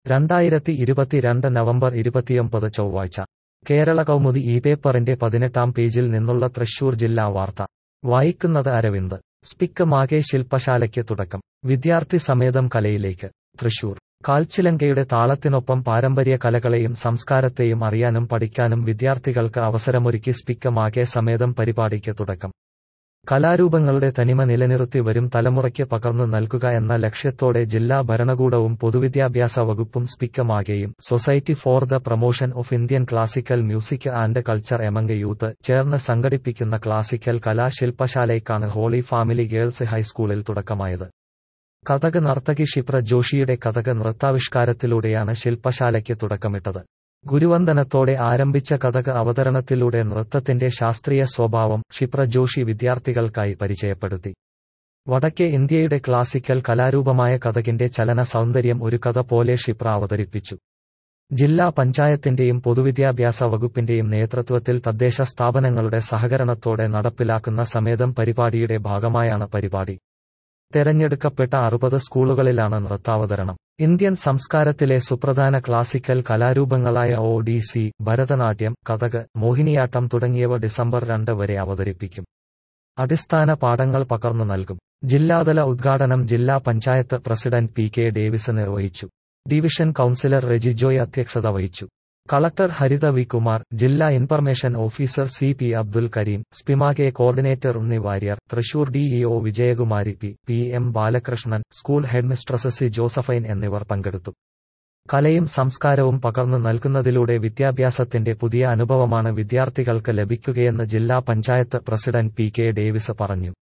രണ്ടായിരത്തി ഇരുപത്തിരണ്ട് നവംബർ ഇരുപത്തിയൊമ്പത് ചൊവ്വാഴ്ച കേരള കൗമുദി ഈ പേപ്പറിന്റെ പതിനെട്ടാം പേജിൽ നിന്നുള്ള തൃശൂർ ജില്ലാ വാർത്ത വായിക്കുന്നത് അരവിന്ദ് സ്പിക്ക് മാകെ ശില്പശാലയ്ക്ക് തുടക്കം വിദ്യാർത്ഥി സമേതം കലയിലേക്ക് തൃശൂർ കാൽച്ചിലങ്കയുടെ താളത്തിനൊപ്പം പാരമ്പര്യ കലകളെയും സംസ്കാരത്തെയും അറിയാനും പഠിക്കാനും വിദ്യാർത്ഥികൾക്ക് അവസരമൊരുക്കി സ്പിക്ക് മാകെ സമേതം പരിപാടിക്ക് തുടക്കം കലാരൂപങ്ങളുടെ തനിമ നിലനിർത്തി വരും തലമുറയ്ക്ക് പകർന്നു നൽകുക എന്ന ലക്ഷ്യത്തോടെ ജില്ലാ ഭരണകൂടവും പൊതുവിദ്യാഭ്യാസ വകുപ്പും സ്പിക്ക് മാകെയും society for the promotion of Indian classical music and culture among youth ചേർന്ന് സംഘടിപ്പിക്കുന്ന ക്ലാസിക്കൽ കലാശില്പശാലയ്ക്കാണ് ഹോളി ഫാമിലി ഗേൾസ് ഹൈസ്കൂളിൽ തുടക്കമായത് കഥക് നർത്തകി ക്ഷിപ്ര ജോഷിയുടെ കഥക് നൃത്താവിഷ്കാരത്തിലൂടെയാണ് ശില്പശാലയ്ക്ക് തുടക്കമിട്ടത് ഗുരുവന്ദനത്തോടെ ആരംഭിച്ച കഥക് അവതരണത്തിലൂടെ നൃത്തത്തിന്റെ ശാസ്ത്രീയ സ്വഭാവം ക്ഷിപ്ര ജോഷി വിദ്യാർത്ഥികൾക്കായി പരിചയപ്പെടുത്തി വടക്കേ ഇന്ത്യയുടെ ക്ലാസിക്കൽ കലാരൂപമായ കഥകിന്റെ ചലന സൗന്ദര്യം ഒരു കഥ പോലെ ക്ഷിപ്ര അവതരിപ്പിച്ചു ജില്ലാ പഞ്ചായത്തിന്റെയും പൊതുവിദ്യാഭ്യാസ വകുപ്പിന്റെയും നേതൃത്വത്തിൽ തദ്ദേശ സ്ഥാപനങ്ങളുടെ സഹകരണത്തോടെ നടപ്പിലാക്കുന്ന സമേതം പരിപാടിയുടെ ഭാഗമായാണ് പരിപാടി തെരഞ്ഞെടുക്കപ്പെട്ട അറുപത് സ്കൂളുകളിലാണ് നൃത്താവതരണം ഇന്ത്യൻ സംസ്കാരത്തിലെ സുപ്രധാന ക്ലാസിക്കൽ കലാരൂപങ്ങളായ ഒഡീസി ഭരതനാട്യം കഥക് മോഹിനിയാട്ടം തുടങ്ങിയവ ഡിസംബർ രണ്ട് വരെ അവതരിപ്പിക്കും അടിസ്ഥാന പാഠങ്ങൾ പകർന്നു നൽകും ജില്ലാതല ഉദ്ഘാടനം ജില്ലാ panchayat president P K Davis നിർവഹിച്ചു ഡിവിഷൻ കൌൺസിലർ റെജിജോയ് അധ്യക്ഷത വഹിച്ചു കളക്ടർ ഹരിത വി കുമാർ ജില്ലാ information officer C P Abdul Kareem SPIC MACAY coordinator Unni Warrier Thrissur DEO Vijayakumari P P M Balakrishnan school headmistress C Josephine എന്നിവർ പങ്കെടുത്തു കലയും സംസ്കാരവും പകർന്നു നൽകുന്നതിലൂടെ വിദ്യാഭ്യാസത്തിന്റെ പുതിയ അനുഭവമാണ് വിദ്യാർത്ഥികൾക്ക് ലഭിക്കുകയെന്ന് ജില്ലാ panchayat president P K Davis പറഞ്ഞു